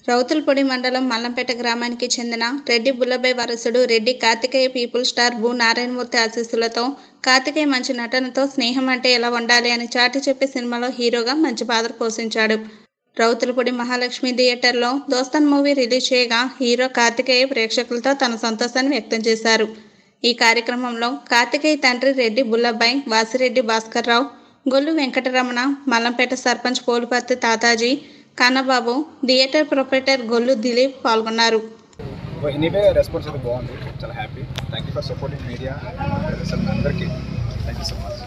రౌతులపొడి మండలం మల్లంపేట గ్రామానికి చెందిన రెడ్డి బుల్లబాయ్ వారసుడు రెడ్డి కార్తికేయ పీపుల్ స్టార్ భూ నారాయణమూర్తి ఆశీస్సులతో కార్తికేయ మంచి నటనతో స్నేహం అంటే ఎలా ఉండాలి అని చాటి చెప్పే సినిమాలో హీరోగా మంచి పాత్ర పోషించాడు రౌతులపొడి మహాలక్ష్మి థియేటర్లో దోస్తన్ మూవీ రిలీజ్ చేయగా హీరో కార్తికేయ ప్రేక్షకులతో తన సంతోషాన్ని వ్యక్తం చేశారు ఈ కార్యక్రమంలో కార్తికేయ తండ్రి రెడ్డి బుల్లబాయ్ వాసిరెడ్డి భాస్కర్రావు గొల్లు వెంకటరమణ మల్లంపేట సర్పంచ్ పోలుపర్తి తాతాజీ కన్నబాబు థియేటర్ ప్రొపరేటర్ గొల్లు దిలీప్ పాల్గొన్నారు ఎనీవే రెస్పాన్స్ అయితే బాగుంది చాలా happy thank you for supporting media అసలు అందరికీ thank you so much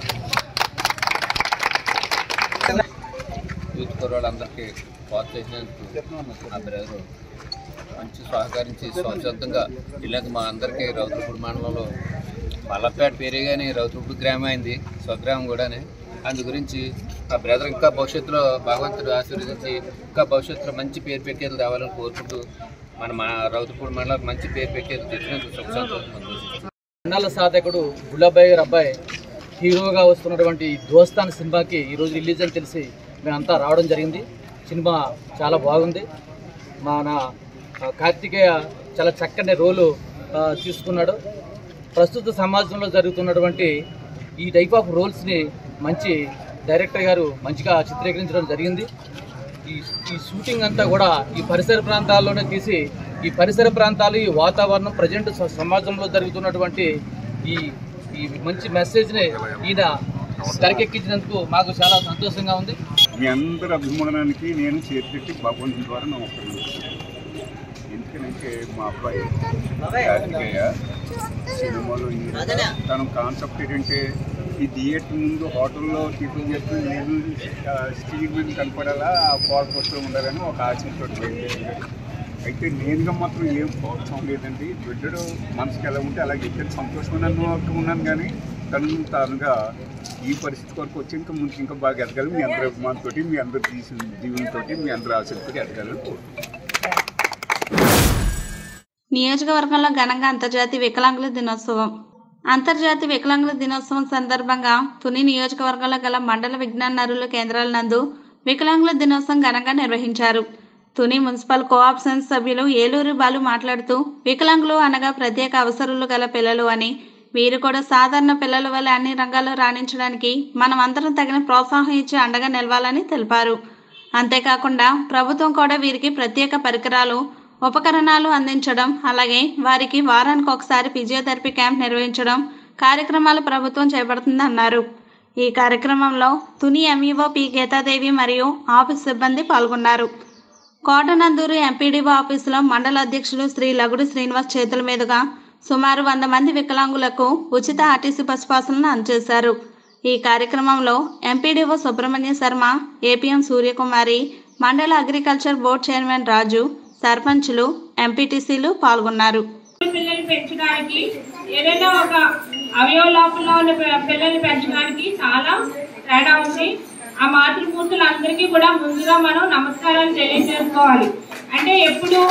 youth కుర్రాళ్ళందరికీ ప్రోత్సహించినందుకు నా బ్రదర్ మంచి సహకరించి స్వచ్ఛందంగా ఇలాగ మా అందరికీ రౌతులపూడి మండలంలో మల్లపేట పేరే కానీ రౌతులపూడి గ్రామం అయింది స్వగ్రామం కూడానే అందు గురించి ఆ బ్రదర్ ఇంకా భవిష్యత్తులో భగవంతుడు ఆశీర్వదించి ఇంకా భవిష్యత్తులో మంచి పేరు పెట్టేది రావాలని కోరుకుంటూ మన మా రౌతులపూడి మండలం మంచి పేరు పెట్టేది తెచ్చినందుకు సుఖ సంతోషం మండల సాధకుడు గుల్లబాయ్ గారి అబ్బాయి హీరోగా వస్తున్నటువంటి ఈ దోస్తాన్ సినిమాకి ఈరోజు రిలీజ్ అని తెలిసి మేమంతా రావడం జరిగింది సినిమా చాలా బాగుంది మన ఆ, కార్తికేయ చాలా చక్కని రోలు ఆ, తీసుకున్నాడు ప్రస్తుత సమాజంలో జరుగుతున్నటువంటి ఈ టైప్ ఆఫ్ రోల్స్ని మంచి డైరెక్టర్ గారు మంచిగా చిత్రీకరించడం జరిగింది ఈ ఈ షూటింగ్ అంతా కూడా ఈ పరిసర ప్రాంతాల్లోనే తీసి ఈ పరిసర ప్రాంతాలు ఈ వాతావరణం ప్రజెంట్ సమాజంలో జరుగుతున్నటువంటి ఈ ఈ మంచి మెసేజ్ని ఈయన తెరకెక్కించినందుకు మాకు చాలా సంతోషంగా ఉంది మీ అందరి అభిమానానికి నేను చేతిపెట్టి భగవంతుని ద్వారా నా ఒక్కరు ఎందుకంటే మా అబ్బాయి కార్తికేయ సినిమాలో హీరో. తన కాన్సెప్ట్ ఏంటంటే ఈ థియేటర్ ముందు హోటల్లో టిఫిన్ చేస్తూ నేను ఆ, స్టీల్ మీద కనపడాలా ఆ ఫాల్ పోస్ట్లో ఉండాలని ఒక ఆశతో బయలుదేరాడు అయితే నేనుగా మాత్రం ఏం ప్రోత్సాహం లేదండి బిడ్డడు మనసుకి ఎలా ఉంటే అలాగే ఇద్దరు సంతోషమైన ఉన్నాను కానీ తను తానుగా ఈ పరిస్థితి వరకు వచ్చి ఇంకా ముందు ఇంకా బాగా ఎదగాలి మీ అందరి అభిమానంతో మీ అందరి తీసిన జీవనంతో మీ అందరి ఆశలతో ఎదగాలని కోరుకుంటున్నాను నియోజకవర్గంలో ఘనంగా అంతర్జాతీయ వికలాంగుల దినోత్సవం అంతర్జాతీయ వికలాంగుల దినోత్సవం సందర్భంగా తుని నియోజకవర్గంలో గల మండల విజ్ఞాన నరుల కేంద్రాల నందు వికలాంగుల దినోత్సవం ఘనంగా నిర్వహించారు తుని మున్సిపల్ కోఆప్షన్ సభ్యులు ఏలూరు బాలు మాట్లాడుతూ వికలాంగులు అనగా ప్రత్యేక అవసరాలు గల పిల్లలు అని వీరు కూడా సాధారణ పిల్లల వల్ల అన్ని రంగాల్లో రాణించడానికి మనం అందరం తగిన ప్రోత్సాహం ఇచ్చి అండగా నిలవాలని తెలిపారు అంతేకాకుండా ప్రభుత్వం కూడా వీరికి ప్రత్యేక పరికరాలు ఉపకరణాలు అందించడం అలాగే వారికి వారానికి ఒకసారి ఫిజియోథెరపీ క్యాంప్ నిర్వహించడం కార్యక్రమాలు ప్రభుత్వం చేపడుతుందన్నారు ఈ కార్యక్రమంలో తుని ఎంఈఓ పి గీతాదేవి మరియు ఆఫీస్ సిబ్బంది పాల్గొన్నారు కోటనందూరు ఎంపీడీఓ ఆఫీసులో మండల అధ్యక్షులు శ్రీ లగుడు శ్రీనివాస్ చేతుల మీదుగా సుమారు వంద మంది వికలాంగులకు ఉచిత ఆర్టీసీ బస్ పాసులను అందజేశారు ఈ కార్యక్రమంలో ఎంపీడీఓ సుబ్రహ్మణ్య శర్మ ఏపీఎం సూర్యకుమారి మండల అగ్రికల్చర్ బోర్డు చైర్మన్ రాజు సర్పంచులు ఎంపీటీసీలు పాల్గొన్నారు పిల్లల్ని పెంచడానికి ఏదైనా ఒక అవయవ లోపంలో ఉన్న పి- పిల్లల్ని పెంచడానికి చాలా తేడా ఉంది ఆ మాతృమూర్తులందరికీ కూడా ముందుగా మనం నమస్కారాలు తెలియజేసుకోవాలి అంటే ఎప్పుడు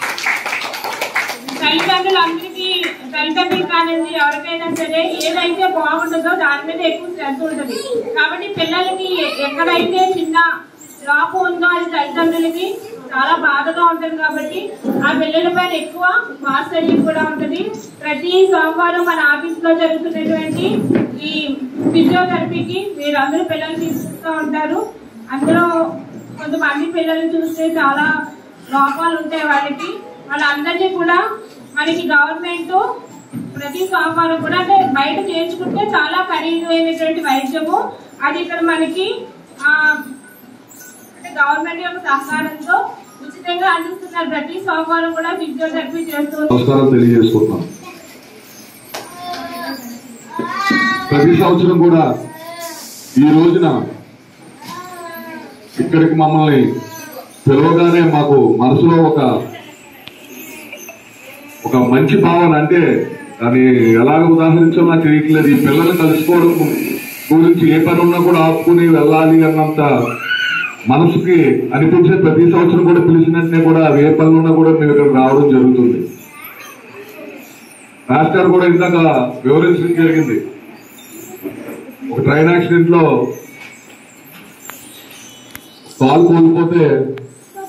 తల్లిదండ్రులందరికీ తల్లిదండ్రులు కానివ్వండి ఎవరికైనా సరే ఏదైతే బాగుంటుందో దాని మీద ఎక్కువ శ్రద్ధ ఉంటుంది కాబట్టి పిల్లలకి ఎ- ఎక్కడైతే చిన్న లోపం ఉందో అది తల్లిదండ్రులకి చాలా బాధగా ఉంటుంది కాబట్టి ఆ పిల్లల పైన ఎక్కువ వాత్సల్యం కూడా ఉంటుంది ప్రతి సోమవారం మన ఆఫీస్ లో జరుగుతున్నటువంటి ఈ ఫిజియోథెరపీకి మీరు అందరూ పిల్లలు తీసుకుంటూ ఉంటారు అందులో కొంతమంది పిల్లల్ని చూస్తే చాలా లోపాలు ఉంటాయి వాళ్ళకి వాళ్ళందరినీ కూడా మనకి గవర్నమెంట్ ప్రతి సోమవారం కూడా అంటే బయట చేర్చుకుంటే చాలా ఖరీదైనటువంటి వైద్యము అది ఇక్కడ మనకి ఆ, అంటే గవర్నమెంట్ యొక్క సహకారంతో ఉచితంగా అందిస్తున్నారు ప్రతి సోమవారం కూడా ఫిజియోథెరపీ చేస్తున్నారు నమస్కారం తెలియజేసుకుంటున్నాం ప్రతి సంవత్సరం కూడా ఈ రోజున ఇక్కడికి మమ్మల్ని పిలవగానే మాకు మనసులో ఒక ఒక మంచి భావన అంటే దాన్ని ఎలాగ ఉదాహరించాలో నాకు తెలియట్లేదు ఈ పిల్లలు కలుసుకోవడం గురించి ఏ పని ఉన్నా కూడా ఆపుకుని వెళ్ళాలి అన్నంత మనసుకి అనిపించే ప్రతి సంవత్సరం కూడా పిలిచినట్టే కూడా అవి ఏ పనులు ఉన్నా కూడా మేము ఇక్కడ రావడం జరుగుతుంది మాస్టర్ కూడా ఇందాక వివరించడం జరిగింది ఒక ట్రైన్ యాక్సిడెంట్ లో కాలు కోల్పోతే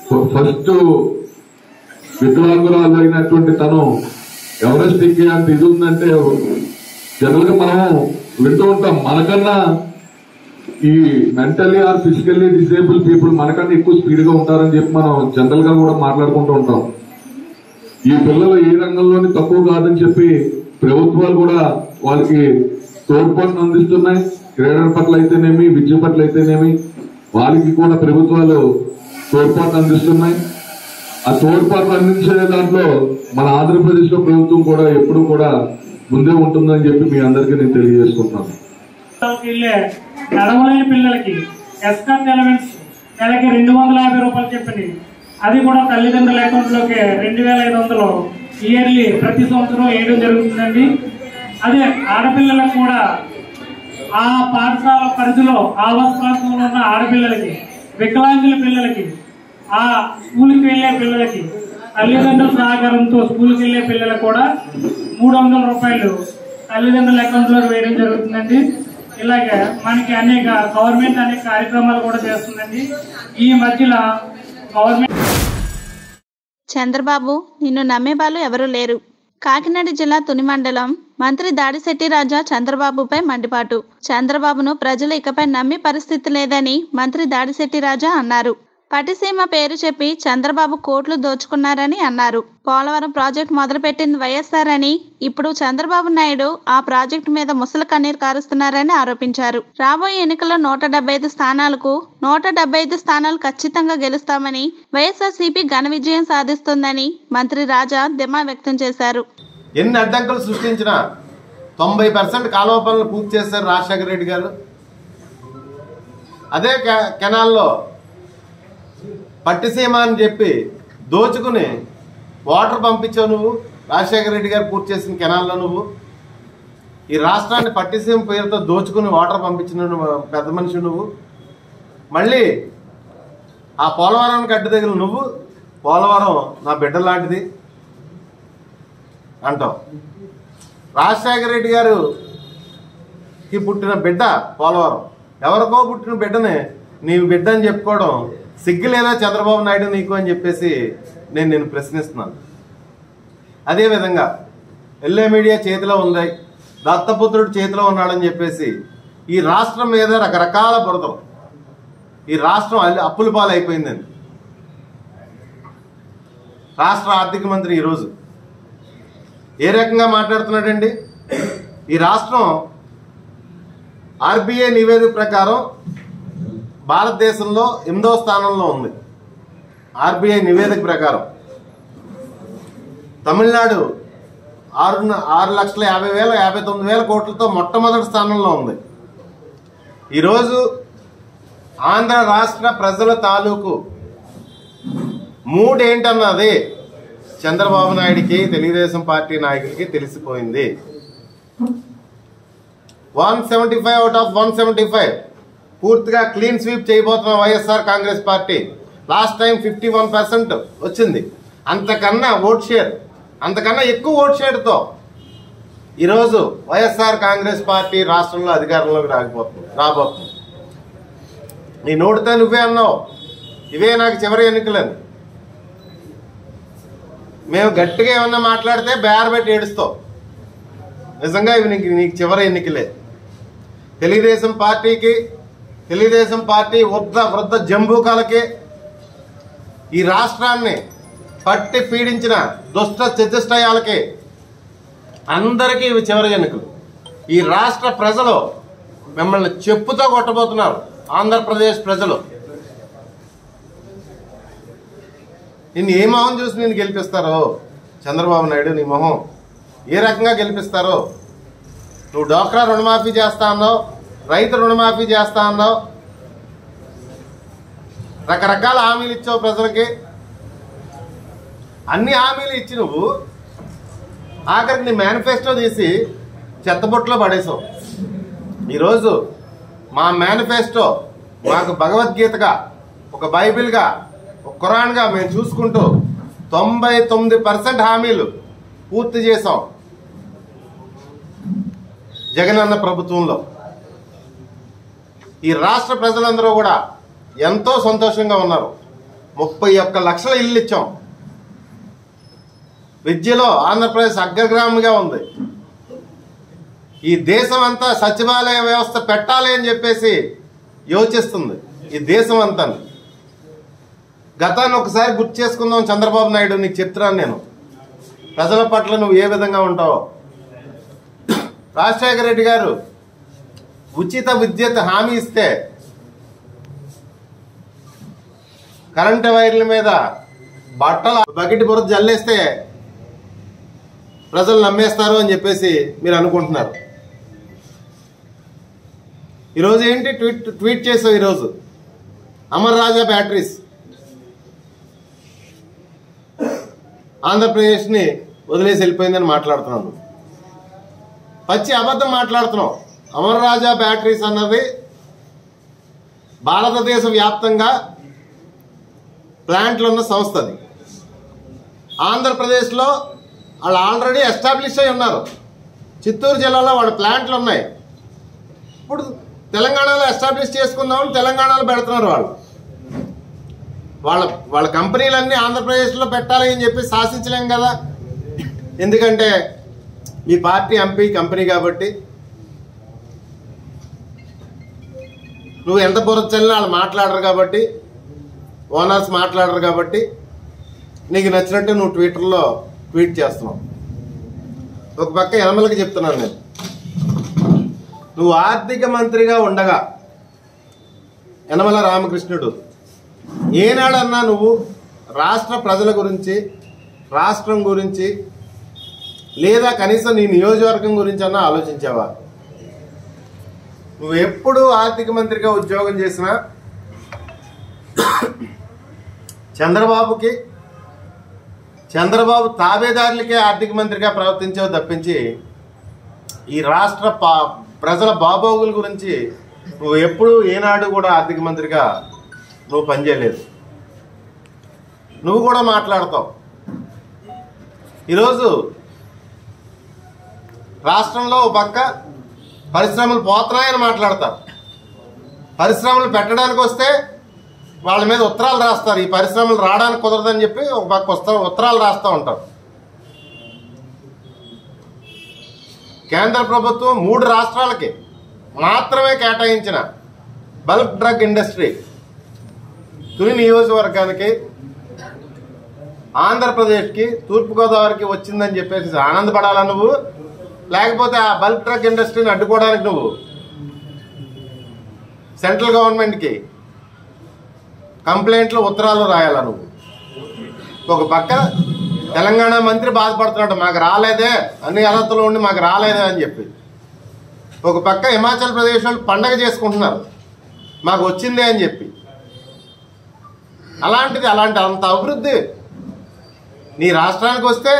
ఫస్ట్ వికలాంగురాలు అయినటువంటి తను ఎవరెస్ట్ ఎక్కే అంత ఇది ఉందంటే జనరల్ గా మనం వింటూ ఉంటాం మనకన్నా ఈ mentally or physically disable people మనకన్నా ఎక్కువ స్పీడ్ గా ఉంటారని చెప్పి మనం జనరల్ గా కూడా మాట్లాడుకుంటూ ఉంటాం ఈ పిల్లలు ఏ రంగంలోని తక్కువ కాదని చెప్పి ప్రభుత్వాలు కూడా వాళ్ళకి తోడ్పాటును అందిస్తున్నాయి క్రీడల పట్ల అయితేనేమి విద్య పట్ల అయితేనేమి వాళ్ళకి కూడా ప్రభుత్వాలు తోడ్పాటు అందిస్తున్నాయి ఆ తోడ్పాటు అందించే దాంట్లో మన ఆంధ్రప్రదేశ్ లో ప్రభుత్వం కూడా ఎప్పుడు కూడా ముందే ఉంటుందని చెప్పి మీ అందరికీ నేను తెలియజేసుకుంటున్నాను వెళ్ళే నడవలేని పిల్లలకి ఎస్కాట్ ఎలవెన్స్ నెలకి రెండు వందల యాభై రూపాయలు చెప్పింది అది కూడా తల్లిదండ్రుల అకౌంట్లోకి రెండు వేల ఐదు వందలు ఇయర్లీ ప్రతి సంవత్సరం వేయడం జరుగుతుందండి అదే ఆడపిల్లలకు కూడా ఆ పాఠశాల పరిధిలో ఆవాస ప్రాంతంలో ఉన్న ఆడపిల్లలకి వికలాంగుల పిల్లలకి ఆ స్కూల్కి వెళ్ళే పిల్లలకి తల్లిదండ్రుల సహకారంతో స్కూల్కి వెళ్ళే పిల్లలకు కూడా మూడు వందల రూపాయలు తల్లిదండ్రుల అకౌంట్లోకి వేయడం జరుగుతుందండి ఇలాగే మనకి అనేక గవర్నమెంట్ అనేక కార్యక్రమాలు కూడా చేస్తుందండి ఈ మధ్యలో గవర్నమెంట్ చంద్రబాబు నిన్ను నమ్మే వాళ్ళు ఎవరూ లేరు కాకినాడ జిల్లా తుని మండలం మంత్రి దాడిశెట్టి రాజా చంద్రబాబుపై మండిపాటు చంద్రబాబును ప్రజలు ఇకపై నమ్మే పరిస్థితి లేదని మంత్రి దాడిశెట్టి రాజా అన్నారు పటిసీమ పేరు చెప్పి చంద్రబాబు కోట్లు దోచుకున్నారని అన్నారు పోలవరం ప్రాజెక్టు మొదలుపెట్టింది వైఎస్ఆర్ అని ఇప్పుడు చంద్రబాబు నాయుడు ఆ ప్రాజెక్టు మీద ముసలి కన్నీరు కారుస్తున్నారని ఆరోపించారు రాబోయే ఎన్నికల్లో నూట డెబ్బై ఐదు స్థానాలకు నూట డెబ్బై ఐదు స్థానాలు ఖచ్చితంగా గెలుస్తామని వైఎస్ఆర్సీపీ ఘన విజయం సాధిస్తుందని మంత్రి రాజా ధీమా వ్యక్తం చేశారు ఎన్ని అడ్డంకులు సృష్టించినా తొంభై పర్సెంట్ కాలువ పనులు పూర్తి చేశారు రాజశేఖర రెడ్డి గారు అదే కె- కెనాల్లో పట్టిసీమ అని చెప్పి దోచుకుని వాటర్ పంపించావు నువ్వు రాజశేఖర రెడ్డి గారు పూర్తి చేసిన కెనాల్లో నువ్వు ఈ రాష్ట్రాన్ని పట్టిసీమ పేరుతో దోచుకుని వాటర్ పంపించిన నువ్వు పెద్ద మనిషి నువ్వు మళ్ళీ ఆ పోలవరానికి అడ్డు దగ్గర నువ్వు పోలవరం నా బిడ్డ లాంటిది అంటాం రాజశేఖర రెడ్డి గారుకి పుట్టిన బిడ్డ పోలవరం ఎవరికో పుట్టిన బిడ్డని నీ బిడ్డ అని చెప్పుకోవడం సిగ్గులేదా చంద్రబాబు నాయుడు నీకు అని చెప్పేసి నేను నేను ప్రశ్నిస్తున్నాను అదేవిధంగా ఎల్ఏ మీడియా చేతిలో ఉంది దత్తపుత్రుడు చేతిలో ఉన్నాడని చెప్పేసి ఈ రాష్ట్రం మీద రకరకాల బురదలు ఈ రాష్ట్రం అల్లి- అప్పుల పాలైపోయిందండి రాష్ట్ర ఆర్థిక మంత్రి ఈరోజు ఏ రకంగా మాట్లాడుతున్నాడండి ఈ రాష్ట్రం ఆర్బీఐ నివేదిక ప్రకారం భారతదేశంలో ఎనిమిదవ స్థానంలో ఉంది ఆర్బీఐ నివేదిక ప్రకారం తమిళనాడు ఆరు ఆరు లక్షల యాభై వేల యాభై తొమ్మిది వేల కోట్లతో మొట్టమొదటి స్థానంలో ఉంది ఈరోజు ఆంధ్ర రాష్ట్ర ప్రజల తాలూకు మూడేంటన్నది చంద్రబాబు నాయుడికి తెలుగుదేశం పార్టీ నాయకులకి తెలిసిపోయింది one seventy five out of one seventy five పూర్తిగా క్లీన్ స్వీప్ చేయబోతున్న YSR Congress party last time fifty one percent వచ్చింది అంతకన్నా ఓట్ షేర్ అంతకన్నా ఎక్కువ ఓట్ షేర్తో ఈరోజు వైఎస్ఆర్ కాంగ్రెస్ పార్టీ రాష్ట్రంలో అధికారంలోకి రాకపోతుంది రాబోతుంది నీ నోటితో నువ్వే అన్నావు ఇవే నాకు చివరి ఎన్నికలని మేము గట్టిగా ఏమన్నా మాట్లాడితే బేర్ పెట్టి ఏడుస్తావు నిజంగా ఇవి నీకు నీకు చివరి ఎన్నికలే తెలుగుదేశం పార్టీకి తెలుగుదేశం పార్టీ వృద్ధ వృద్ధ జంబూకాలకి ఈ రాష్ట్రాన్ని పట్టి పీడించిన దుష్ట చతుష్టయాలకి అందరికీ ఇవి చివరి ఎన్నికలు ఈ రాష్ట్ర ప్రజలు మిమ్మల్ని చెప్పుతో కొట్టబోతున్నారు ఆంధ్రప్రదేశ్ ప్రజలు నిన్ను ఏ మొహం చూసి నేను గెలిపిస్తారో చంద్రబాబు నాయుడు నీ మొహం ఏ రకంగా గెలిపిస్తారో నువ్వు డోక్రా రుణమాఫీ చేస్తా అన్నావు రైతు రుణమాఫీ చేస్తా అన్నావు రకరకాల హామీలు ఇచ్చావు ప్రజలకి అన్ని హామీలు ఇచ్చి నువ్వు ఆఖరికి నీ మేనిఫెస్టో తీసి చెత్తబుట్టలో పడేసావు ఈరోజు మా మేనిఫెస్టో మాకు భగవద్గీతగా ఒక బైబిల్గా ఒక ఖురాన్గా మేము చూసుకుంటూ తొంభై తొమ్మిది పర్సెంట్ హామీలు పూర్తి చేసాం జగనన్న ప్రభుత్వంలో ఈ రాష్ట్ర ప్రజలందరూ కూడా ఎంతో సంతోషంగా ఉన్నారు ముప్పై ఒక్క లక్షల ఇల్లు ఇచ్చాం విద్యలో ఆంధ్రప్రదేశ్ అగ్రగ్రామంగా ఉంది ఈ దేశం అంతా సచివాలయ వ్యవస్థ పెట్టాలి అని చెప్పేసి యోచిస్తుంది ఈ దేశం అంతా గతాన్ని ఒకసారి గుర్తు చేసుకుందాం చంద్రబాబు నాయుడు నీకు చెప్తున్నాను నేను ప్రజల పట్ల నువ్వు ఏ విధంగా ఉంటావో రాజశేఖర రెడ్డి గారు ఉచిత విద్యుత్ హామీ ఇస్తే కరెంటు వైర్ల మీద బట్టల బకెట్ బురద జల్లేస్తే ప్రజలు నమ్మేస్తారు అని చెప్పేసి మీరు అనుకుంటున్నారు ఈరోజు ఏంటి ట్వీట్ ట్వీట్ చేసావు ఈరోజు అమర్ రాజా బ్యాటరీస్ ఆంధ్రప్రదేశ్ని వదిలేసి వెళ్ళిపోయిందని మాట్లాడుతున్నాను పచ్చి అబద్ధం మాట్లాడుతున్నాం అమర్ రాజా బ్యాటరీస్ అన్నది భారతదేశ వ్యాప్తంగా ప్లాంట్లు ఉన్న సంస్థ అది ఆంధ్రప్రదేశ్లో వాళ్ళు ఆల్రెడీ ఎస్టాబ్లిష్ అయి ఉన్నారు చిత్తూరు జిల్లాలో వాళ్ళ ప్లాంట్లు ఉన్నాయి ఇప్పుడు తెలంగాణలో ఎస్టాబ్లిష్ చేసుకుందామని తెలంగాణలో పెడుతున్నారు వాళ్ళు వాళ్ళ వాళ్ళ కంపెనీలన్నీ ఆంధ్రప్రదేశ్లో పెట్టాలి అని చెప్పి శాసించలేం కదా ఎందుకంటే మీ పార్టీ ఎంపీ కంపెనీ కాబట్టి నువ్వు ఎంత బుర్ర చల్లినా వాళ్ళు మాట్లాడరు కాబట్టి ఓనర్స్ మాట్లాడరు కాబట్టి నీకు నచ్చినట్టు నువ్వు ట్విట్టర్లో ట్వీట్ చేస్తున్నావు ఒక పక్క యనమలకి చెప్తున్నాను నేను నువ్వు ఆర్థిక మంత్రిగా ఉండగా యనమల రామకృష్ణుడు ఏనాడన్నా నువ్వు రాష్ట్ర ప్రజల గురించి రాష్ట్రం గురించి లేదా కనీసం నీ నియోజకవర్గం గురించి అన్నా ఆలోచించావా నువ్వు ఎప్పుడు ఆర్థిక మంత్రిగా ఉద్యోగం చేసినా చంద్రబాబుకి చంద్రబాబు తాబేదారులకే ఆర్థిక మంత్రిగా ప్రవర్తించావు తప్పించి ఈ రాష్ట్ర పా ప్రజల బాబోగుల గురించి నువ్వు ఎప్పుడు ఏనాడు కూడా ఆర్థిక మంత్రిగా నువ్వు పనిచేయలేదు నువ్వు కూడా మాట్లాడతావు ఈరోజు రాష్ట్రంలో ఒక పక్క పరిశ్రమలు పోతున్నాయని మాట్లాడతారు పరిశ్రమలు పెట్టడానికి వస్తే వాళ్ళ మీద ఉత్తరాలు రాస్తారు ఈ పరిశ్రమలు రావడానికి కుదరదని చెప్పి ఒక పక్క వస్తా ఉత్తరాలు రాస్తూ ఉంటారు కేంద్ర ప్రభుత్వం మూడు రాష్ట్రాలకి మాత్రమే కేటాయించిన బల్క్ డ్రగ్ ఇండస్ట్రీ తుని నియోజకవర్గానికి ఆంధ్రప్రదేశ్కి తూర్పుగోదావరికి వచ్చిందని చెప్పేసి ఆనందపడాలా నువ్వు లేకపోతే ఆ బల్క్ డ్రగ్ ఇండస్ట్రీని అడ్డుకోవడానికి నువ్వు సెంట్రల్ గవర్నమెంట్కి కంప్లైంట్లు ఉత్తరాలు రాయాలా నువ్వు ఒక పక్క తెలంగాణ మంత్రి బాధపడుతున్నాడు మాకు రాలేదే అన్ని అర్హతలు ఉండి మాకు రాలేదే అని చెప్పి ఒక పక్క హిమాచల్ ప్రదేశ్ వాళ్ళు పండగ చేసుకుంటున్నారు మాకు వచ్చిందే అని చెప్పి అలాంటిది అలాంటి అంత అభివృద్ధి నీ రాష్ట్రానికి వస్తే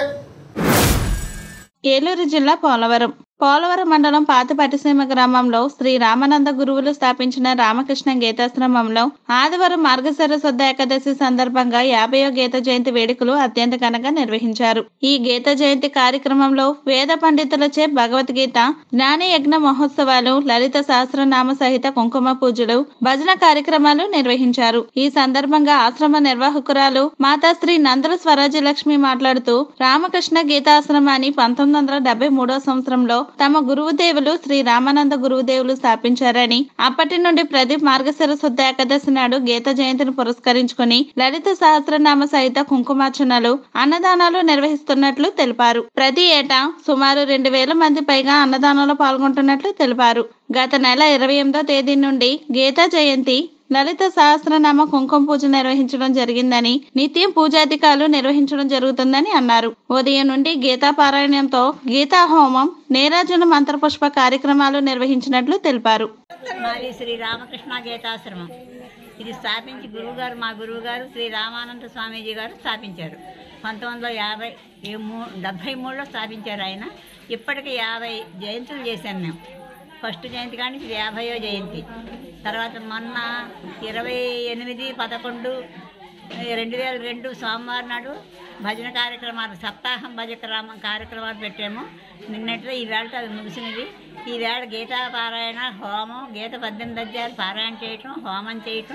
ఏలూరు జిల్లా పోలవరం పోలవరం మండలం పాత పట్టిసీమ గ్రామంలో శ్రీ రామానంద గురువులు స్థాపించిన రామకృష్ణ గీతాశ్రమంలో ఆదివారం మార్గశిర శుద్ధ ఏకాదశి సందర్భంగా యాభయో గీత జయంతి వేడుకలు అత్యంత ఘనంగా నిర్వహించారు ఈ గీత జయంతి కార్యక్రమంలో వేద పండితులచే భగవద్గీత జ్ఞాన యజ్ఞ మహోత్సవాలు లలిత సహస్రనామ సహిత కుంకుమ పూజలు భజన కార్యక్రమాలు నిర్వహించారు ఈ సందర్భంగా ఆశ్రమ నిర్వాహకురాలు మాతాశ్రీ నందల స్వరాజ్యలక్ష్మి మాట్లాడుతూ రామకృష్ణ గీతాశ్రమాన్ని పంతొమ్మిది వందల డెబ్బై మూడో సంవత్సరంలో తమ గురువుదేవులు శ్రీ రామానంద గురువుదేవులు స్థాపించారని అప్పటి నుండి ప్రతి మార్గశిర శుద్ధ ఏకాదశి నాడు గీత జయంతిని పురస్కరించుకుని లలిత సహస్రనామ సహిత కుంకుమార్చనలు అన్నదానాలు నిర్వహిస్తున్నట్లు తెలిపారు ప్రతి ఏటా సుమారు రెండు వేల మంది పైగా అన్నదానంలో పాల్గొంటున్నట్లు తెలిపారు గత నెల ఇరవై ఎనిమిదో తేదీ నుండి గీతా జయంతి లలిత సహస్రనామ కుంకుమ పూజ నిర్వహించడం జరిగిందని నిత్యం పూజాధికారులు నిర్వహించడం జరుగుతుందని అన్నారు ఉదయం నుండి గీతా పారాయణంతో గీతా హోమం నీరాజన మంత్రపుష్ప కార్యక్రమాలు నిర్వహించినట్లు తెలిపారు మాది శ్రీ రామకృష్ణ గీతాశ్రమం ఇది స్థాపించి గురువుగారు మా గురువుగారు శ్రీ రామానంద స్వామీజీ గారు స్థాపించారు పంతొమ్మిది వందల యాభై ఏ మూ డెబ్భై మూడులో స్థాపించారు ఆయన ఇప్పటికి యాభై జయంతులు చేశాం మేము ఫస్ట్ జయంతి కానీ ఇది యాభైయో జయంతి తర్వాత మొన్న ఇరవై ఎనిమిది పదకొండు రెండు వేల రెండు సోమవారం నాడు భజన కార్యక్రమాలు సప్తాహం భజన కార్యక్రమాలు పెట్టాము నిన్నటితో ఈ వేళతో అది ముగిసినది ఈ వేళ గీతా పారాయణ హోమం గీత పద్దెనిమిది అధ్యాయాలు పారాయణ చేయటం హోమం చేయటం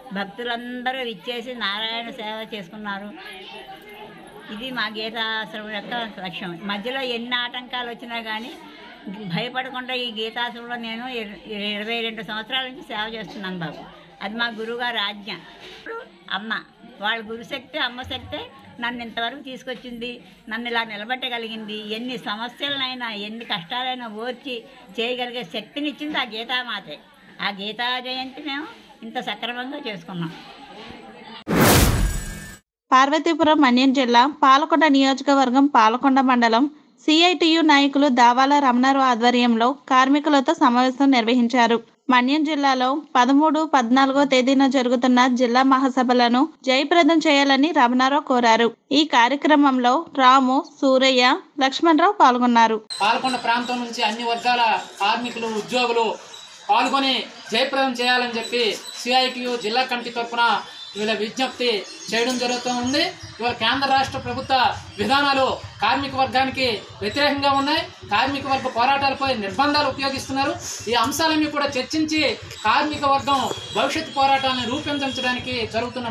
భక్తులందరూ ఇచ్చేసి నారాయణ సేవ చేసుకున్నారు ఇది మా గీతాశ్రమం యొక్క లక్ష్యం మధ్యలో ఎన్ని ఆటంకాలు వచ్చినా కానీ భయపడకుండా ఈ గీతాశ్రమంలో నేను ఇర- ఇరవై రెండు సంవత్సరాల నుంచి సేవ చేస్తున్నాను బాబు అది మా గురువుగారి ఆజ్ఞ ఇప్పుడు అమ్మ వాళ్ళ గురుశక్తి అమ్మ శక్తే నన్ను ఇంతవరకు తీసుకొచ్చింది నన్ను ఇలా నిలబెట్టగలిగింది ఎన్ని సమస్యలనైనా ఎన్ని కష్టాలైనా ఓర్చి చేయగలిగే శక్తినిచ్చింది ఆ గీతామాతే ఆ గీతా జయంతి మేము ఇంత సక్రమంగా చేసుకున్నాం పార్వతీపురం మన్యం జిల్లా పాలకొండ నియోజకవర్గం పాలకొండ మండలం సిఐటియు నాయకులు దావాల రమణారావు ఆధ్వర్యంలో కార్మికులతో సమావేశం నిర్వహించారు మన్యం జిల్లాలో పదమూడు పద్నాలుగో తేదీన జరుగుతున్న జిల్లా మహాసభలను జయప్రదం చేయాలని రమణారావు కోరారు ఈ కార్యక్రమంలో రాము సూరయ్య లక్ష్మణరావు పాల్గొన్నారు పాల్గొండ ప్రాంతం నుంచి అన్ని వర్గాల కార్మికులు ఉద్యోగులు పాల్గొని జయప్రదం చేయాలని చెప్పి సిఐటియు జిల్లా కమిటీ తరఫున వీళ్ళ విజ్ఞప్తి చేయడం జరుగుతూ ఉంది ఇవాళ కేంద్ర రాష్ట్ర ప్రభుత్వ విధానాలు కార్మిక వర్గానికి వ్యతిరేకంగా ఉన్నాయి కార్మిక వర్గ పోరాటాలపై నిర్బంధాలు ఉపయోగిస్తున్నారు ఈ అంశాలన్నీ కూడా చర్చించి కార్మిక వర్గం భవిష్యత్తు పోరాటాలను రూపొందించడానికి జరుగుతున్న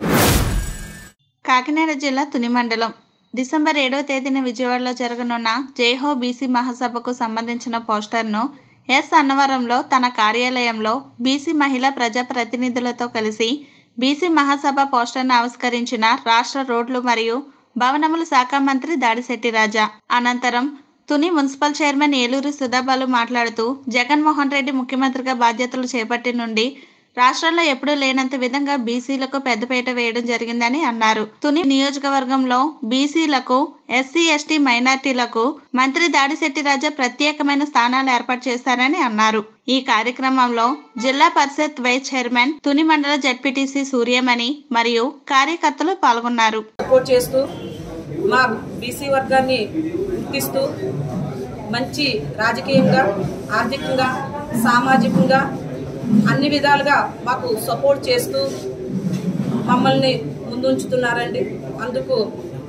కాకినాడ జిల్లా తుని మండలం డిసెంబర్ ఏడవ తేదీన విజయవాడలో జరగనున్న జైహో బీసీ మహాసభకు సంబంధించిన పోస్టర్ను ఎస్ అన్నవరంలో తన కార్యాలయంలో బీసీ మహిళా ప్రజాప్రతినిధులతో కలిసి బీసీ మహాసభ పోస్టర్ను ఆవిష్కరించిన రాష్ట్ర రోడ్లు మరియు భవనముల శాఖ మంత్రి దాడిశెట్టి రాజా అనంతరం తుని మున్సిపల్ చైర్మన్ ఏలూరు సుధాబాలు మాట్లాడుతూ జగన్మోహన్ రెడ్డి ముఖ్యమంత్రిగా బాధ్యతలు చేపట్టి నుండి రాష్ట్రంలో ఎప్పుడూ లేనంత విధంగా బీసీలకు పెద్దపీట వేయడం జరిగిందని అన్నారు తుని నియోజకవర్గంలో బీసీలకు ఎస్సీ ఎస్టీ మైనార్టీలకు మంత్రి దాడిశెట్టి రాజా ప్రత్యేకమైన స్థానాలు ఏర్పాటు చేశారని అన్నారు ఈ కార్యక్రమంలో జిల్లా పరిషత్ వైస్ చైర్మన్ తుని మండల జడ్పీటీసీ సూర్యమణి మరియు కార్యకర్తలు పాల్గొన్నారు సపోర్ట్ చేస్తూ మా బీసీ వర్గాన్ని గుర్తిస్తూ మంచి రాజకీయంగా ఆర్థికంగా సామాజికంగా అన్ని విధాలుగా మాకు సపోర్ట్ చేస్తూ మమ్మల్ని ముందుంచుతున్నారండి అందుకు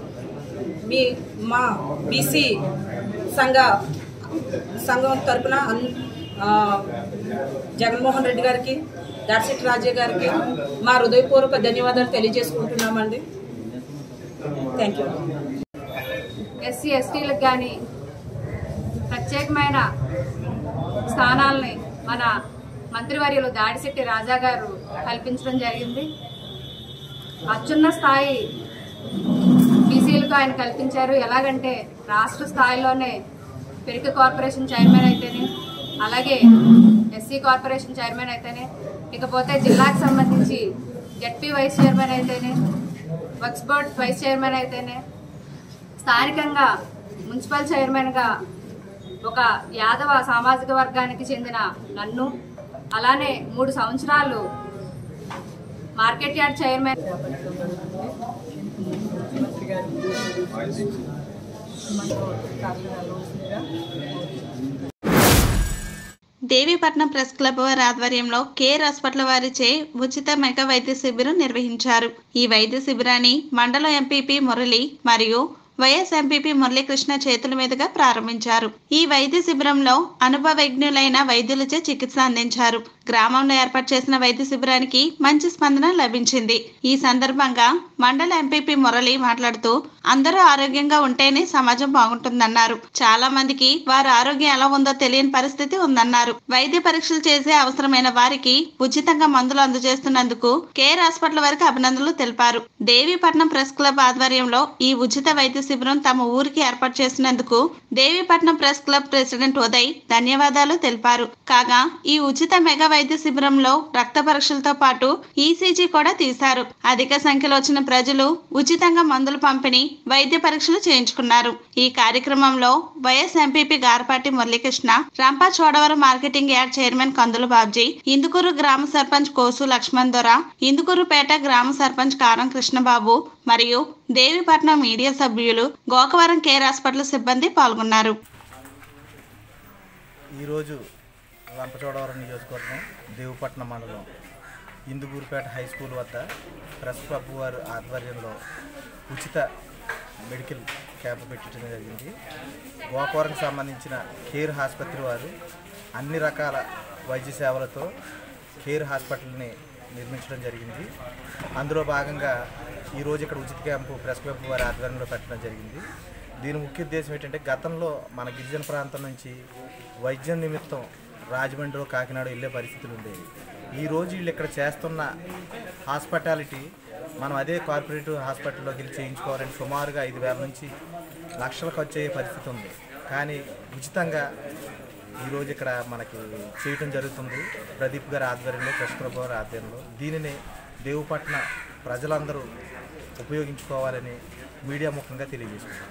మీ మా బీసీ సంఘ సంఘం తరపున అన్ ఆ, జగన్మోహన్ రెడ్డి గారికి దార్శెట్టి రాజే గారికి మా హృదయపూర్వక ధన్యవాదాలు తెలియజేసుకుంటున్నామండి థ్యాంక్ యూ ఎస్సీ ఎస్టీలకు కానీ ప్రత్యేకమైన స్థానాలని మన మంత్రివర్యులు దాడిశెట్టి రాజా గారు కల్పించడం జరిగింది అత్యున్న స్థాయి బీసీలకు ఆయన కల్పించారు ఎలాగంటే రాష్ట్ర స్థాయిలోనే పెరిక కార్పొరేషన్ చైర్మన్ అయితేనే అలాగే ఎస్సీ కార్పొరేషన్ చైర్మన్ అయితేనే ఇకపోతే జిల్లాకు సంబంధించి జడ్పీ వైస్ చైర్మన్ అయితేనే వర్క్స్ బోర్డ్ వైస్ చైర్మన్ అయితేనే స్థానికంగా మున్సిపల్ చైర్మన్గా ఒక యాదవ సామాజిక వర్గానికి చెందిన నన్ను అలానే మూడు సంవత్సరాలు market yard chairman Devipatnam press club వారి ఆధ్వర్యంలో కేర్ హాస్పిటల్ వారిచే ఉచిత మెగా వైద్య శిబిరం నిర్వహించారు ఈ వైద్య శిబిరాన్ని మండలం ఎంపీపీ మురళి మరియు వైఎస్ ఎంపీపీ మురళీకృష్ణ చేతుల మీదుగా ప్రారంభించారు ఈ వైద్య శిబిరంలో అనుభవజ్ఞులైన వైద్యులచే చికిత్స అందించారు గ్రామంలో ఏర్పాటు చేసిన వైద్య శిబిరానికి మంచి స్పందన లభించింది ఈ సందర్భంగా మండల ఎంపీపీ మురళి మాట్లాడుతూ అందరూ ఆరోగ్యంగా ఉంటేనే సమాజం బాగుంటుందన్నారు చాలా మందికి వారి ఆరోగ్యం ఎలా ఉందో తెలియని పరిస్థితి ఉందన్నారు వైద్య పరీక్షలు చేసే అవసరమైన వారికి ఉచితంగా మందులు అందజేస్తున్నందుకు కేర్ హాస్పిటల్ వారికి అభినందనలు తెలిపారు దేవీపట్నం ప్రెస్ క్లబ్ ఆధ్వర్యంలో ఈ ఉచిత వైద్య శిబిరం తమ ఊరికి ఏర్పాటు చేసినందుకు Devipatnam press club president Uday ధన్యవాదాలు తెలిపారు కాగా ఈ ఉచిత మెగా వైద్య శిబిరంలో రక్త పరీక్షలతో పాటు ఈసీజీ కూడా తీశారు అధిక సంఖ్యలో వచ్చిన ప్రజలు ఉచితంగా మందులు పంపిణీ వైద్య పరీక్షలు చేయించుకున్నారు ఈ కార్యక్రమంలో vice MPP Garapati Muralikrishna Rampa Chodavaram marketing yard chairman Kandula Babji Indukuru గ్రామ సర్పంచ్ కోసు లక్ష్మణ్ దొర ఇందుకూరుపేట గ్రామ సర్పంచ్ కారం కృష్ణబాబు మరియు దేవీపట్నం మీడియా సభ్యులు గోకవరం కేర్ హాస్పిటల్ సిబ్బంది పాల్గొన్నారు ఈరోజు రంపచోడవరం నియోజకవర్గం దేవుపట్నం మండలం ఇందుగూరుపేట హై స్కూల్ వద్ద ప్రెస్ క్లబ్ వారి ఆధ్వర్యంలో ఉచిత మెడికల్ క్యాంప్ పెట్టడం జరిగింది గోకవరంకి సంబంధించిన కేర్ ఆసుపత్రి వారు అన్ని రకాల వైద్య సేవలతో కేర్ హాస్పిటల్ని నిర్మించడం జరిగింది అందులో భాగంగా ఈరోజు ఇక్కడ ఉచిత క్యాంపు ప్రెస్ క్లబ్ వారి ఆధ్వర్యంలో పెట్టడం జరిగింది దీని ముఖ్య ఉద్దేశం ఏంటంటే గతంలో మన గిరిజన ప్రాంతం నుంచి వైద్యం నిమిత్తం రాజమండ్రి కాకినాడ వెళ్ళే పరిస్థితులు ఉండేవి ఈరోజు వీళ్ళు ఇక్కడ చేస్తున్న హాస్పిటాలిటీ మనం అదే కార్పొరేటివ్ హాస్పిటల్లోకి వెళ్ళి చేయించుకోవాలని సుమారుగా ఐదు వేల నుంచి లక్షలు ఖర్చు అయ్యే పరిస్థితి ఉంది కానీ ఉచితంగా ఈరోజు ఇక్కడ మనకి చేయటం జరుగుతుంది ప్రదీప్ గారి ఆధ్వర్యంలో కృష్ణప్రభు గారి ఆధ్వర్యంలో దీనిని దేవుపట్న ప్రజలందరూ ఉపయోగించుకోవాలని మీడియా ముఖంగా తెలియజేసుకుంటున్నాం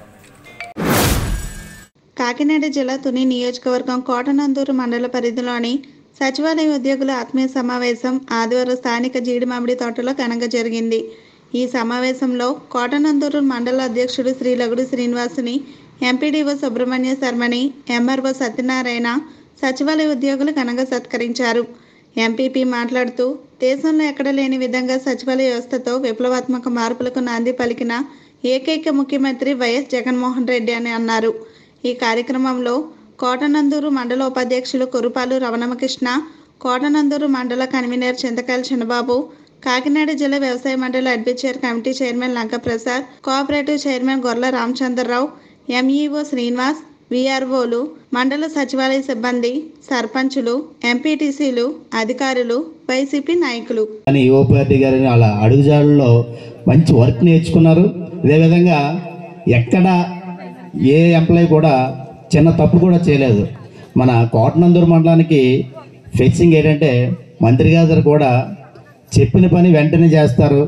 కాకినాడ జిల్లా తుని నియోజకవర్గం కోటనందూరు మండల పరిధిలోని సచివాలయ ఉద్యోగుల ఆత్మీయ సమావేశం ఆదివారం స్థానిక జీడి మామిడి తోటలో ఘనంగా జరిగింది ఈ సమావేశంలో కోటనందూరు మండల అధ్యక్షుడు శ్రీ లగుడు శ్రీనివాసుని ఎంపీడీఓ సుబ్రహ్మణ్య శర్మని ఎంఆర్ఓ సత్యనారాయణ సచివాలయ ఉద్యోగులు ఘనంగా సత్కరించారు ఎంపీపీ మాట్లాడుతూ దేశంలో ఎక్కడ లేని విధంగా సచివాలయ వ్యవస్థతో విప్లవాత్మక మార్పులకు నాంది పలికిన ఏకైక ముఖ్యమంత్రి వైఎస్ జగన్మోహన్ రెడ్డి అని అన్నారు ఈ కార్యక్రమంలో కోటనందూరు మండల ఉపాధ్యక్షులు కురుపాలు రమణమకృష్ణ కోటనందూరు మండల కన్వీనర్ చింతకాయల చిన్నబాబు కాకినాడ జిల్లా వ్యవసాయ మండలి అడ్మిచర్ committee chairman Lankaprasad cooperative chairman Gorla Ramachandrarao MEO Srinivas విఆర్ఓలు మండల సచివాలయ సిబ్బంది సర్పంచులు ఎంపీటీసీలు అధికారులు వైసీపీ నాయకులు అని యువపార్టీ గారిని వాళ్ళ అడుగుజాడల్లో మంచి వర్క్ నేర్చుకున్నారు అదేవిధంగా ఎక్కడ ఏ ఎంప్లాయీ కూడా చిన్న తప్పు కూడా చేయలేదు మన కోటనందూరు మండలానికి ఫెచ్చింగ్ ఏంటంటే మంత్రి గారు కూడా చెప్పిన పని వెంటనే చేస్తారు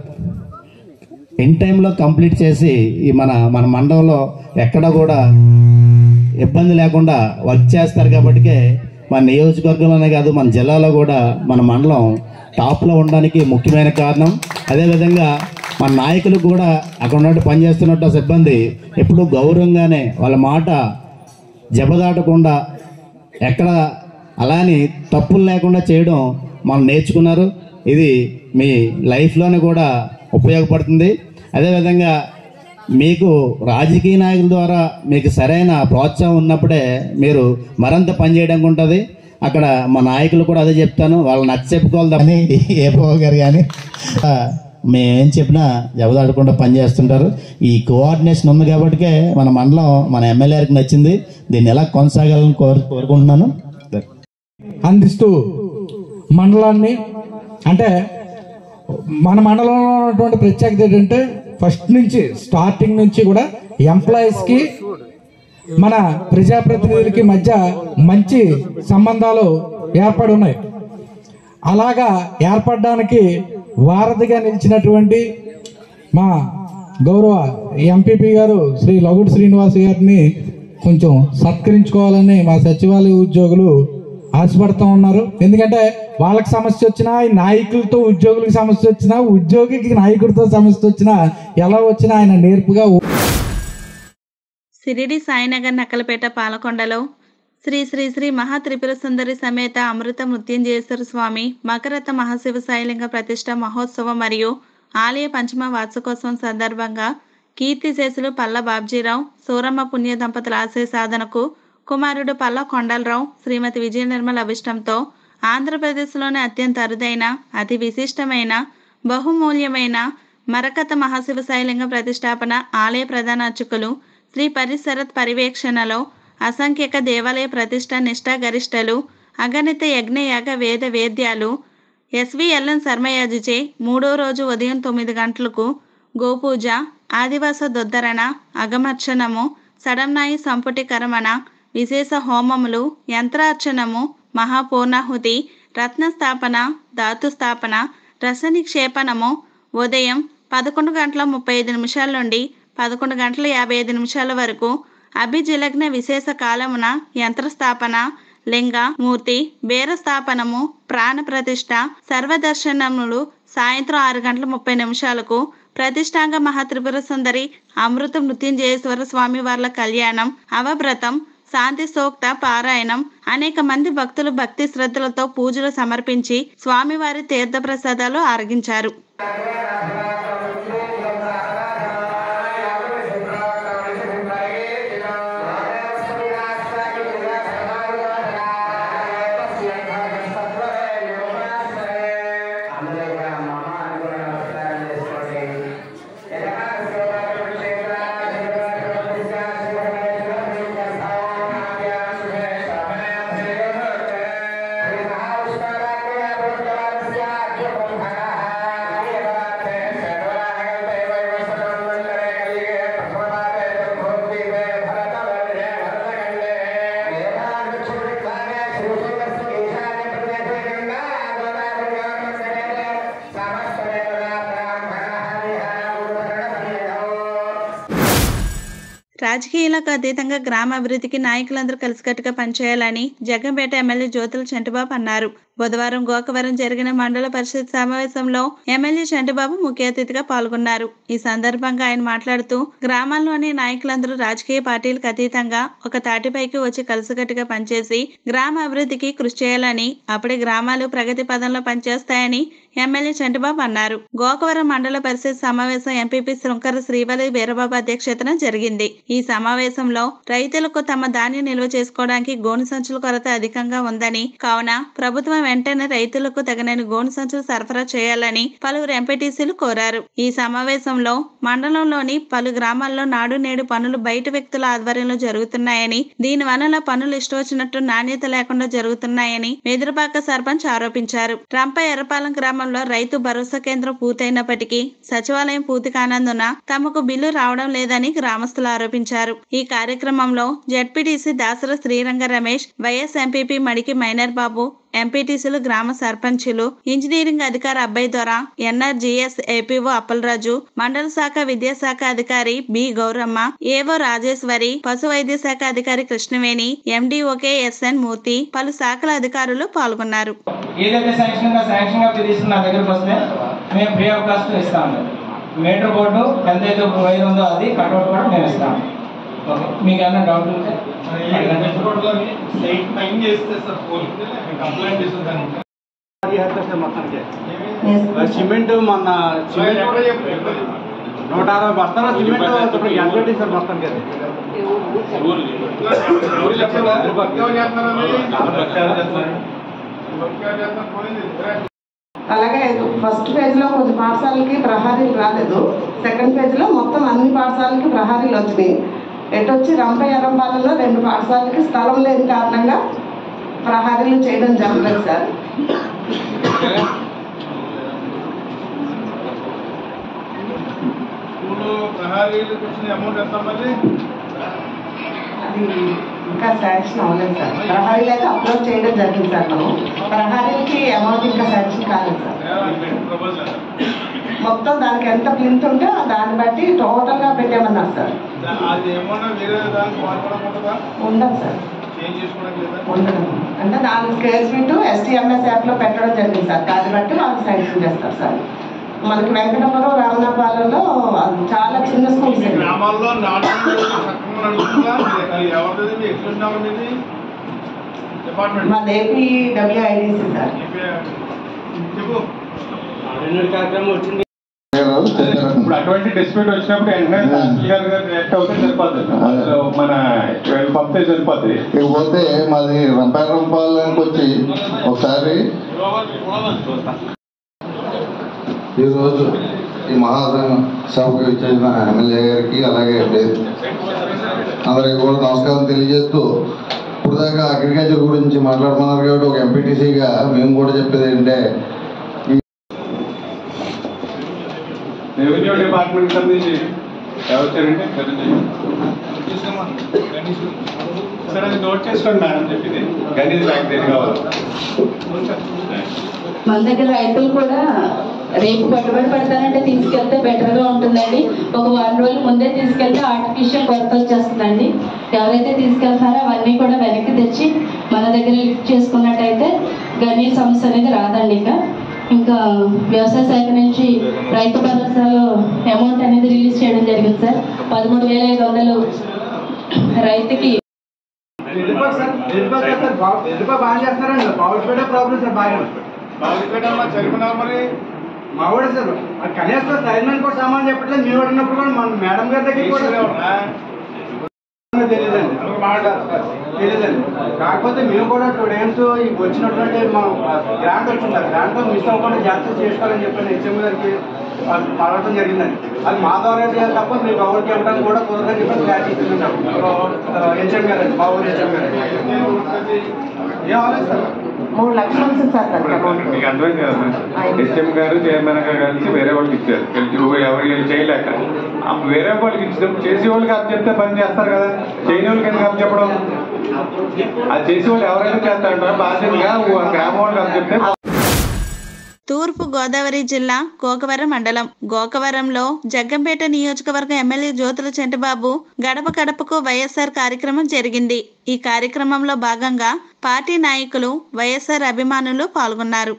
ఇన్ టైంలో కంప్లీట్ చేసి ఈ మన మన మండలంలో ఎక్కడ కూడా ఇబ్బంది లేకుండా వర్క్ చేస్తారు కాబట్టికే మన నియోజకవర్గంలోనే కాదు మన జిల్లాలో కూడా మన మండలం టాప్లో ఉండడానికి ముఖ్యమైన కారణం అదేవిధంగా మన నాయకులు కూడా అక్కడ ఉన్నట్టు పనిచేస్తున్నట్టు ఆ సిబ్బంది ఎప్పుడూ గౌరవంగానే వాళ్ళ మాట జబదాటకుండా ఎక్కడ అలాని తప్పులు లేకుండా చేయడం మనం నేర్చుకున్నారు ఇది మీ లైఫ్లోనే కూడా ఉపయోగపడుతుంది అదేవిధంగా మీకు రాజకీయ నాయకుల ద్వారా మీకు సరైన ప్రోత్సాహం ఉన్నప్పుడే మీరు మరింత పనిచేయడానికి ఉంటుంది అక్కడ మా నాయకులు కూడా అదే చెప్తాను వాళ్ళు నచ్చ చెప్పుకోవాలి తప్పని ఏ బాబు గారు కానీ ఆ, మేమేం చెప్పినా జబదాడకుండా పనిచేస్తుంటారు ఈ కోఆర్డినేషన్ ఉంది కాబట్టికే మన మండలం మన ఎమ్మెల్యేకి నచ్చింది దీన్ని ఎలా కొనసాగాలని కోరు కోరుకుంటున్నాను అందిస్తూ మండలాన్ని అంటే మన మండలంలో ఉన్నటువంటి ప్రత్యేకత ఏంటంటే ఫస్ట్ నుంచి స్టార్టింగ్ నుంచి కూడా ఎంప్లాయీస్కి మన ప్రజాప్రతినిధులకి మధ్య మంచి సంబంధాలు ఏర్పడి ఉన్నాయి అలాగా ఏర్పడడానికి వారధిగా నిలిచినటువంటి మా గౌరవ ఎంపీపీ గారు శ్రీ లగుడు శ్రీనివాస్ గారిని కొంచెం సత్కరించుకోవాలని మా సచివాలయ ఉద్యోగులు ఆశపడుతూ ఉన్నారు ఎందుకంటే వాళ్ళకి సమస్య వచ్చినా ఈ నాయకులతో ఉద్యోగులకు సమస్య వచ్చినా ఉద్యోగికి నాయకుడితో సమస్య వచ్చినా ఎలా వచ్చినా ఆయన నేర్పుగా సిరిడి సాయినగర్ నక్కలపేట పాలకొండలో శ్రీ శ్రీ శ్రీ మహా త్రిపుర సుందరి సమేత అమృత మృత్యుంజయేశ్వర స్వామి మకరత మహాశివ సాయిలింగ ప్రతిష్ట మహోత్సవం మరియు ఆలయ పంచమ వార్షికోత్సవం సందర్భంగా కీర్తిశేషులు పల్ల బాబ్జీరావు సూరమ్మ పుణ్య దంపతుల ఆశయ సాధనకు కుమారుడు పల్ల కొండలరావు శ్రీమతి విజయ నిర్మల అభిష్టంతో ఆంధ్రప్రదేశ్లోని అత్యంత అరుదైన అతి విశిష్టమైన బహుమూల్యమైన మరకత మహాశివ సాయిలింగ ప్రతిష్టాపన ఆలయ ప్రధాన అర్చకులు శ్రీ పరిసరత్ పర్యవేక్షణలో అసంఖ్యక దేవాలయ ప్రతిష్ట నిష్ఠా గరిష్టలు అగణిత యజ్ఞయాగ వేద వేద్యాలు ఎస్విఎల్ఎన్ శర్మయాజిచే మూడో రోజు ఉదయం తొమ్మిది గంటలకు గోపూజ ఆదివాస దొద్దరణ అగమర్చనము సడంనాయి సంపుటీకరమణ విశేష హోమములు యంత్రార్చనము మహాపూర్ణాహుతి రత్నస్థాపన ధాతుస్థాపన రసనిక్షేపణము ఉదయం పదకొండు గంటల ముప్పై ఐదు నిమిషాల నుండి పదకొండు గంటల యాభై ఐదు నిమిషాల వరకు అభిజిలగ్న విశేష కాలమున యంత్రస్థాపన లింగ మూర్తి బేర స్థాపనము ప్రాణ ప్రతిష్ఠ సర్వదర్శనములు సాయంత్రం ఆరు గంటల ముప్పై నిమిషాలకు ప్రతిష్టాంగ మహాత్రిపుర సుందరి అమృత మృత్యుంజయేశ్వర స్వామి వార్ల కళ్యాణం అవవ్రతం శాంతి సూక్త పారాయణం అనేక మంది భక్తులు భక్తి శ్రద్ధలతో పూజలు సమర్పించి స్వామివారి తీర్థ ప్రసాదాలు ఆరగించారు అందరూ రాజకీయాలకు అతీతంగా గ్రామ అభివృద్ధికి నాయకులందరూ కలిసికట్టుగా పనిచేయాలని జగ్గంపేట ఎమ్మెల్యే జ్యోతుల చంటిబాబు అన్నారు బుధవారం గోకవరం జరిగిన మండల పరిషత్ సమావేశంలో ఎమ్మెల్యే చంటిబాబు ముఖ్య అతిథిగా పాల్గొన్నారు ఈ సందర్భంగా ఆయన మాట్లాడుతూ గ్రామాల్లోని నాయకులందరూ రాజకీయ పార్టీలకు అతీతంగా ఒక తాటిపైకి వచ్చి కలిసికట్టుగా పనిచేసి గ్రామ అభివృద్ధికి కృషి చేయాలని అప్పుడే గ్రామాలు ప్రగతి పదంలో పనిచేస్తాయని ఎమ్మెల్యే చంటిబాబు అన్నారు గోకవరం మండల పరిషత్ సమావేశం ఎంపీపీ శృంకర శ్రీవల్లి వీరబాబు అధ్యక్షతన జరిగింది ఈ సమావేశంలో రైతులకు తమ ధాన్యం నిల్వ చేసుకోవడానికి గోను సంచుల కొరత అధికంగా ఉందని కావున ప్రభుత్వం వెంటనే రైతులకు తగినన్ని గోను సంచులు సరఫరా చేయాలని పలువురు ఎంపీటీసీలు కోరారు ఈ సమావేశంలో మండలంలోని పలు గ్రామాల్లో నాడు నేడు పనులు బయట వ్యక్తుల ఆధ్వర్యంలో జరుగుతున్నాయని దీని వలన పనులు ఇష్టవచ్చినట్టు నాణ్యత లేకుండా జరుగుతున్నాయని వెదురుపాక సర్పంచ్ ఆరోపించారు రంప ఎర్రపాలెం గ్రామంలో రైతు భరోసా కేంద్రం పూర్తయినప్పటికీ సచివాలయం పూర్తి కానందున తమకు బిల్లు రావడం లేదని గ్రామస్తులు ఆరోపించారు ఈ కార్యక్రమంలో ZPTC Dasara Sriranga Ramesh vice MPP Madiki minor Babu ఎంపీటీసీలు గ్రామ సర్పంచులు ఇంజనీరింగ్ అధికారి అబ్బాయి దొర ఎన్ఆర్జీఎస్ ఏపీఓ అప్పలరాజు మండల శాఖ విద్యాశాఖ అధికారి బి గౌరమ్మ ఏవో రాజేశ్వరి పశు వైద్య శాఖ అధికారి కృష్ణవేణి ఎండిఓకే ఎస్ఎన్ మూర్తి పలు శాఖల అధికారులు పాల్గొన్నారు ఏదైతే శాంక్షన్ ఉందో శాంక్షన్ గా తీసుకుని నా దగ్గరకు వస్తే మేము ఫ్రీ ఆఫ్ కాస్ట్ ఇస్తాము మీటర్ బోర్డు ఎంత అయితే వైర్ ఉందో అది కట్అవుట్ కూడా మేము ఇస్తాము ఓకే మీకు ఏమైనా డౌట్ ఉంటే సిమెంట్ మొన్న సిమెంట్ నూట అరవై బస్తాల సిమెంట్ ఇప్పుడు ఎంత పెట్టింది సార్ మొత్తానికి అది అలాగే ఫస్ట్ పేజ్ లో కొద్ది పాఠశాలకి ప్రహారీలు రాలేదు సెకండ్ పేజ్ లో మొత్తం అన్ని పాఠశాలకి ప్రహారీలు వచ్చినాయి ఎటు వచ్చి రంప ఎర్రంపాలెంలో రెండు పాఠశాలకి స్థలం లేని కారణంగా ప్రహారీలు చేయడం జరగలేదు సార్ స్కూల్ ప్రహారీలకు వచ్చిన అమౌంట్ ఎంత మళ్ళీ అది ఇంకా శాంక్షన్ అవ్వలేదు సార్ ప్రహారీలు అయితే అప్లోడ్ చేయడం జరిగింది సార్ మనం ప్రహారీలకి అమౌంట్ ఇంకా శాంక్షన్ కాలేదు సార్ మొత్తం దానికి ఎంత ప్లింత్ ఉంటే దాన్ని బట్టి టోటల్ గా పెట్టామన్నారు సార్ అది ఏమన్నా వేరే దానికి వాడుకోవడం ఉంటుందా ఉండదు సార్ చేంజ్ చేసుకోవడానికి లేదా ఉండదు అంటే నాలుగు స్క్వేర్ ఫీట్ ఎస్టీఎంఎస్ యాప్ లో పెట్టడం జరిగింది సార్ దాన్ని బట్టి వాళ్ళు శాంక్షన్ చేస్తారు సార్ మనకి వెంకటపురం రామనాపాలెంలో అది చాలా చిన్న స్కూల్స్ అండి. గ్రామాల్లో నాటకం సక్రమంగా నడుస్తుందా ఇది ఎవరిది మీ ఎక్స్ప్రెషన్ ఎవరిది ఇది? డిపార్ట్మెంట్ మాది ఏపీ డబ్ల్యూఐడిసి సార్ చెప్పు కార్యక్రమం వచ్చింది ఇప్పుడు అటువంటి డిస్ప్యూట్ వచ్చినప్పుడు వెంటనే తహసీల్దార్ గారు రియాక్ట్ అవుతే సరిపోతుంది అసలు మన వీళ్ళు పంపితే సరిపోతుంది ఇకపోతే మాది రంపాయరంపాలెంకి వచ్చి ఒకసారి ఈరోజు ఈ మహాసంఘ సభకు ఇచ్చేసిన ఎమ్మెల్యే గారికి అలాగే అందరికి కూడా నమస్కారం తెలియజేస్తూ ఇప్పుడు దాకా అగ్రికల్చర్ గురించి మాట్లాడుతున్నారు కాబట్టి ఒక ఎంపీటీసీగా మేము కూడా చెప్పేది ఏంటంటే రెవెన్యూ డిపార్ట్మెంట్ సంబంధించి ఎవరు వచ్చారంటే సరే అది నోట్ చేసుకోండి మేడం చెప్పింది గణేష్ బ్యాంక్ దగ్గర కావాలి మన దగ్గర రైతులు కూడా రేపు పెట్టుబడి పెడతానంటే తీసుకెళ్తే బెటర్ గా ఉంటుందండి ఒక వారం రోజులు ముందే తీసుకెళ్తే ఆర్టిఫిషియల్ కొరత వచ్చేస్తుందండి ఎవరైతే తీసుకెళ్తారో అవన్నీ కూడా వెనక్కి తెచ్చి మన దగ్గర లిఫ్ట్ చేసుకున్నట్టయితే గనీ సమస్య అనేది రాదండి ఇక ఇంకా వ్యవసాయ శాఖ నుంచి రైతు భరోసాలో అమౌంట్ అనేది రిలీజ్ చేయడం జరిగింది సార్ పదమూడు వేల ఐదు వందలు రైతుకి ఎదురుపాటు సార్ ఎదురుపాటు సార్ బాగు ఎదురుపాటు బాగా చేస్తున్నారండి బాగుపడే ప్రాబ్లం సార్ బాగా బాగుపేటమ్మా చదివినారు మరి మా కూడా సార్ అది కనీసం సైన్మెంట్ కూడా సామాన్ చెప్పట్లేదు మేము అడిగినప్పుడు కూడా మన మేడం గారి దగ్గర కూడా తెలియదండి తెలియదండి కాకపోతే మేము కూడా టూ టైమ్స్ వచ్చినటువంటి మా గ్రాంట్ వచ్చింది గ్రాంట్ మిస్ అవ్వకుండా జాగ్రత్త చేసుకోవాలని చెప్పి హెచ్ఎం గారికి అడగడం జరిగిందండి అది మా ద్వారా చేయాలి తప్ప మీకు ఎవరికి ఇవ్వడానికి కూడా కుదరదని చెప్పి క్లాస్ ఇచ్చిందండి హెచ్ఎం గారు మా ఊరు హెచ్ఎం గారు ఏం అవ్వలేదు సార్ మూడు లక్షలు ఉంటుంది సార్ దానికి మీకు అర్థమైంది కదా ఎస్ఎం గారు చైర్మన్ గారు కలిసి వేరే వాళ్ళకి ఇచ్చారు కలిసి ఎవరు వీళ్ళు చేయలేక ఆ వేరే వాళ్ళకి ఇచ్చినప్పుడు చేసే వాళ్ళకి అప్ చెప్తే పని చేస్తారు కదా చేయని వాళ్ళకి ఎందుకు అప్ చెప్పడం అది చేసే వాళ్ళు ఎవరైనా చేస్తారంటారు బాధ్యతగా గ్రామం వాళ్ళకి అప్ చెప్తే తూర్పు గోదావరి జిల్లా గోకవరం మండలం గోకవరంలో జగ్గంపేట నియోజకవర్గ ఎమ్మెల్యే జ్యోతుల చెంటిబాబు గడప గడపకు వైఎస్ఆర్ కార్యక్రమం జరిగింది ఈ కార్యక్రమంలో భాగంగా పార్టీ నాయకులు వైఎస్ఆర్ అభిమానులు పాల్గొన్నారు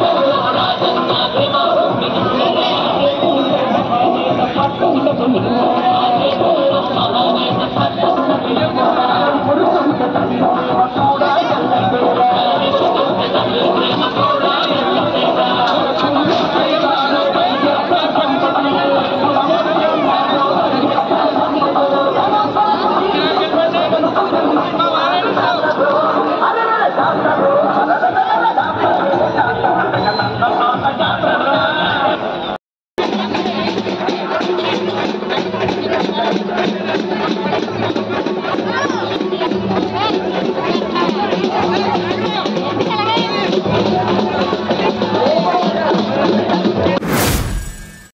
Thank you.